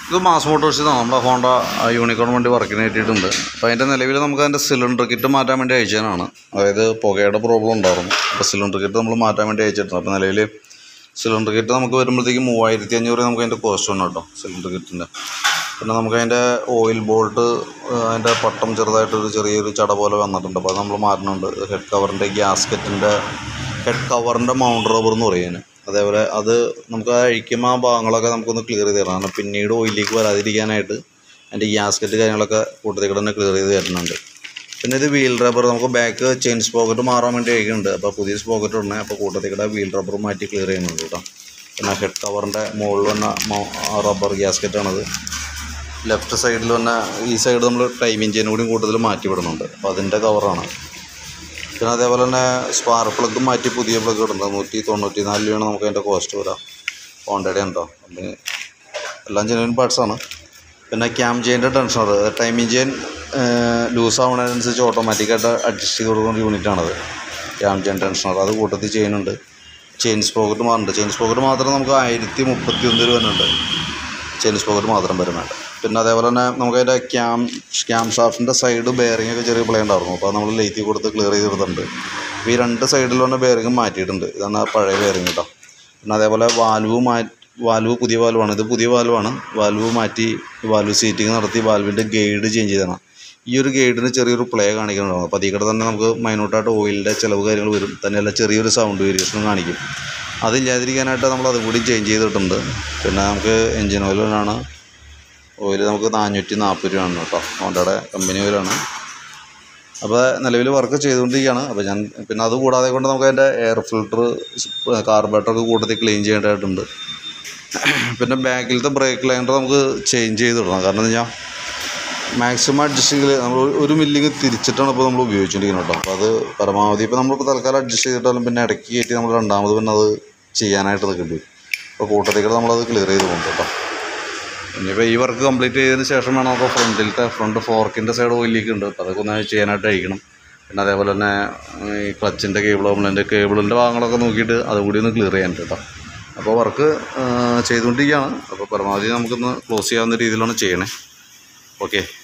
ഇത് മാസ് മോട്ടോഴ്സിന്നാണ് നമ്മുടെ Honda unicorn വണ്ടി വർക്കിന് കിട്ടിയിട്ടുണ്ട് അപ്പോൾ അതിൻ്റെ നിലവിൽ നമുക്ക് അതിൻ്റെ സിലിണ്ടർ കിറ്റ് മാറ്റാൻ വേണ്ടി അയച്ചതാണ് അതായത് പുകയുടെ പ്രോബ്ലം ഉണ്ടായിരുന്നു അപ്പോൾ സിലിണ്ടർ കിറ്റ് നമ്മൾ മാറ്റാൻ വേണ്ടി അയച്ചിട്ടുണ്ട് അപ്പോൾ നിലവിൽ സിലിണ്ടർ കിറ്റ് നമുക്ക് വരുമ്പോഴത്തേക്ക് മൂവായിരത്തി അഞ്ഞൂറ് നമുക്ക് അതിൻ്റെ കോസ്റ്റ് ഉണ്ട് കേട്ടോ സിലിണ്ടർ കിറ്റിൻ്റെ പിന്നെ നമുക്ക് അതിൻ്റെ ഓയിൽ ബോൾട്ട് അതിൻ്റെ പട്ടം ചെറുതായിട്ടൊരു ചെറിയൊരു ചട പോലെ വന്നിട്ടുണ്ട് അപ്പോൾ അത് നമ്മൾ മാറ്റുന്നുണ്ട് ഹെഡ് കവറിൻ്റെ ഗ്യാസ്കറ്റിൻ്റെ ഹെഡ് കവറിൻ്റെ മൗണ്ട് റബ്ബർ എന്ന് പറയുന്നത് അതേപോലെ അത് നമുക്ക് ആ അഴിക്കുമ്പോൾ ആ ഭാഗങ്ങളൊക്കെ നമുക്കൊന്ന് ക്ലിയർ ചെയ്ത് തരണം കാരണം പിന്നീട് ഓയിലേക്ക് വരാതിരിക്കാനായിട്ട് അതിൻ്റെ ഗ്യാസ്കറ്റ് കാര്യങ്ങളൊക്കെ കൂട്ടത്തിൽ കൂടെ തന്നെ ക്ലിയർ ചെയ്ത് തരുന്നുണ്ട് പിന്നെ ഇത് വീൽ റബ്ബർ നമുക്ക് ബാക്ക് ചെയിൻ സ്പോക്കറ്റ് മാറാൻ വേണ്ടി അയക്കുന്നുണ്ട് അപ്പോൾ പുതിയ സ്പോക്കറ്റ് ഉടനെ അപ്പോൾ കൂട്ടത്തിൽ കൂടെ വീൽ റബ്ബർ മാറ്റി ക്ലിയർ ചെയ്യുന്നുണ്ട് കേട്ടോ പിന്നെ ഹെഡ് കവറിൻ്റെ മുകളിൽ വന്ന റബ്ബർ ഗ്യാസ്കറ്റാണത് ലെഫ്റ്റ് സൈഡിൽ വന്ന ഈ സൈഡ് നമ്മൾ ടൈമിങ് ചെയിൻ കൂടി കൂടുതൽ മാറ്റി വിടുന്നുണ്ട് അപ്പോൾ അതിൻ്റെ കവറാണ് പിന്നെ അതേപോലെ തന്നെ സ്പാർക്ക് പ്ലഗ് മാറ്റി പുതിയ പ്ലഗ് ഇടുന്നത് നൂറ്റി തൊണ്ണൂറ്റി നാല് രൂപയാണ് നമുക്ക് അതിൻ്റെ കോസ്റ്റ് വരാം ഹോണ്ടയുടെ ഉണ്ടോ അതിന് എല്ലാം ജെനുവിൻ പാർട്സാണ് പിന്നെ ക്യാം ചെയിൻ്റെ ടെൻഷനർ ടൈമിങ് ചെയിൻ ലൂസ് ആവുന്നതിനനുസരിച്ച് ഓട്ടോമാറ്റിക്കായിട്ട് അഡ്ജസ്റ്റ് ചെയ്ത് കൊടുക്കുന്ന യൂണിറ്റാണത് ക്യാം ചെയിൻ ടെൻഷനർ അത് കൂട്ടത്തിൽ ചെയ്യുന്നുണ്ട് ചെയിൻ സ്പോക്കറ്റ് മാറുന്നുണ്ട് ചെയിൻ സ്പോക്കറ്റ് മാത്രം നമുക്ക് ആയിരത്തി മുപ്പത്തി ഒന്ന് രൂപ വരുന്നുണ്ട് ചെയിൻ സ്പോക്കറ്റ് മാത്രം വരും വേണ്ട പിന്നെ അതേപോലെ തന്നെ നമുക്ക് അതിൻ്റെ ക്യാം ക്യാം ഷാഫ്റ്റിൻ്റെ സൈഡ് ബെയറിംഗ് ഒക്കെ ചെറിയ പ്ലേ ഉണ്ടായിരുന്നു അപ്പോൾ അത് നമ്മൾ ലേറ്റി കൊടുത്ത് ക്ലിയർ ചെയ്തെടുത്തിട്ടുണ്ട് അപ്പോൾ ഈ രണ്ട് സൈഡിൽ വന്ന ബെയറിംഗ് മാറ്റിയിട്ടുണ്ട് ഇതാണ് ആ പഴയ ബെയറിംഗ് കേട്ടോ പിന്നെ അതേപോലെ വാൽവ് മാറ്റി വാൽവ് പുതിയ വാൽവാണ് ഇത് പുതിയ വാൽവാണ് വാൽവ് മാറ്റി വാൽവ് സീറ്റിംഗ് നടത്തി വാൽവിൻ്റെ ഗൈഡ് ചേഞ്ച് ചെയ്തതാണ് ഈ ഒരു ഗൈഡിന് ചെറിയൊരു പ്ലേ കാണിക്കുന്നുണ്ടാവും അപ്പോൾ അതിൽ കൂടെ തന്നെ നമുക്ക് മൈനോട്ടായിട്ട് ഓയിലിൻ്റെ ചിലവ് കാര്യങ്ങൾ വരും തന്നെയല്ല ചെറിയൊരു സൗണ്ട് വേരിയേഷനും കാണിക്കും അതില്ലാതിരിക്കാനായിട്ട് നമ്മൾ അതും കൂടി ചേഞ്ച് ചെയ്തിട്ടുണ്ട് പിന്നെ നമുക്ക് എൻജിൻ ഓയിലാണ് ഓയിൽ നമുക്ക് നാനൂറ്റി നാൽപ്പത് രൂപയാണ് കേട്ടോ ഹോണ്ടയുടെ കമ്പനി ഓയിലാണ് അപ്പോൾ നിലവിൽ വർക്ക് ചെയ്തുകൊണ്ടിരിക്കുകയാണ് അപ്പോൾ ഞാൻ പിന്നെ അത് കൂടാതെ കൊണ്ട് നമുക്ക് അതിൻ്റെ എയർ ഫിൽട്ടർ കാർബറേറ്ററൊക്കെ കൂട്ടത്തിൽ ക്ലീൻ ചെയ്യേണ്ടതായിട്ടുണ്ട് പിന്നെ ബാക്കിലത്തെ ബ്രേക്ക് ലൈനർ നമുക്ക് ചേഞ്ച് ചെയ്തിടണം കാരണം എന്താ വെച്ചാൽ മാക്സിമം അഡ്ജസ്റ്റിങ്ങിൽ നമ്മൾ ഒരു മില്ലിങ് തിരിച്ചിട്ടാണ് ഇപ്പോൾ നമ്മൾ ഉപയോഗിച്ചുകൊണ്ടിരിക്കുന്നത് കേട്ടോ അപ്പോൾ അത് പരമാവധി ഇപ്പോൾ നമ്മളിപ്പോൾ തൽക്കാലം അഡ്ജസ്റ്റ് ചെയ്തിട്ടാലും പിന്നെ ഇടയ്ക്ക് കയറ്റി നമ്മൾ രണ്ടാമത് പിന്നെ അത് ചെയ്യാനായിട്ട് നിൽക്കേണ്ടി വരും അപ്പോൾ കൂട്ടത്തിൽ നമ്മളത് ക്ലിയർ ചെയ്ത് പോകും കേട്ടോ ഇനിയിപ്പോൾ ഈ വർക്ക് കംപ്ലീറ്റ് ചെയ്തതിന് ശേഷം വേണം നമുക്ക് ഫ്രണ്ടിലത്തെ ഫ്രണ്ട് ഫോർക്കിൻ്റെ സൈഡ് ഓയിലേക്ക് ഉണ്ട് അപ്പോൾ അതൊക്കെ ഒന്ന് ചെയ്യാനായിട്ട് അയക്കണം പിന്നെ അതേപോലെ തന്നെ ഈ ക്ലച്ചിൻ്റെ കേബിൾ കംപ്ലൈൻറ്റ് കേബിളിൻ്റെ ഭാഗങ്ങളൊക്കെ നോക്കിയിട്ട് അതുകൂടി ഒന്ന് ക്ലിയർ ചെയ്യാൻ കേട്ടോ അപ്പോൾ വർക്ക് ചെയ്തുകൊണ്ടിരിക്കുകയാണ് അപ്പോൾ പരമാവധി നമുക്കൊന്ന് ക്ലോസ് ചെയ്യാവുന്ന രീതിയിലാണ് ചെയ്യണേ ഓക്കെ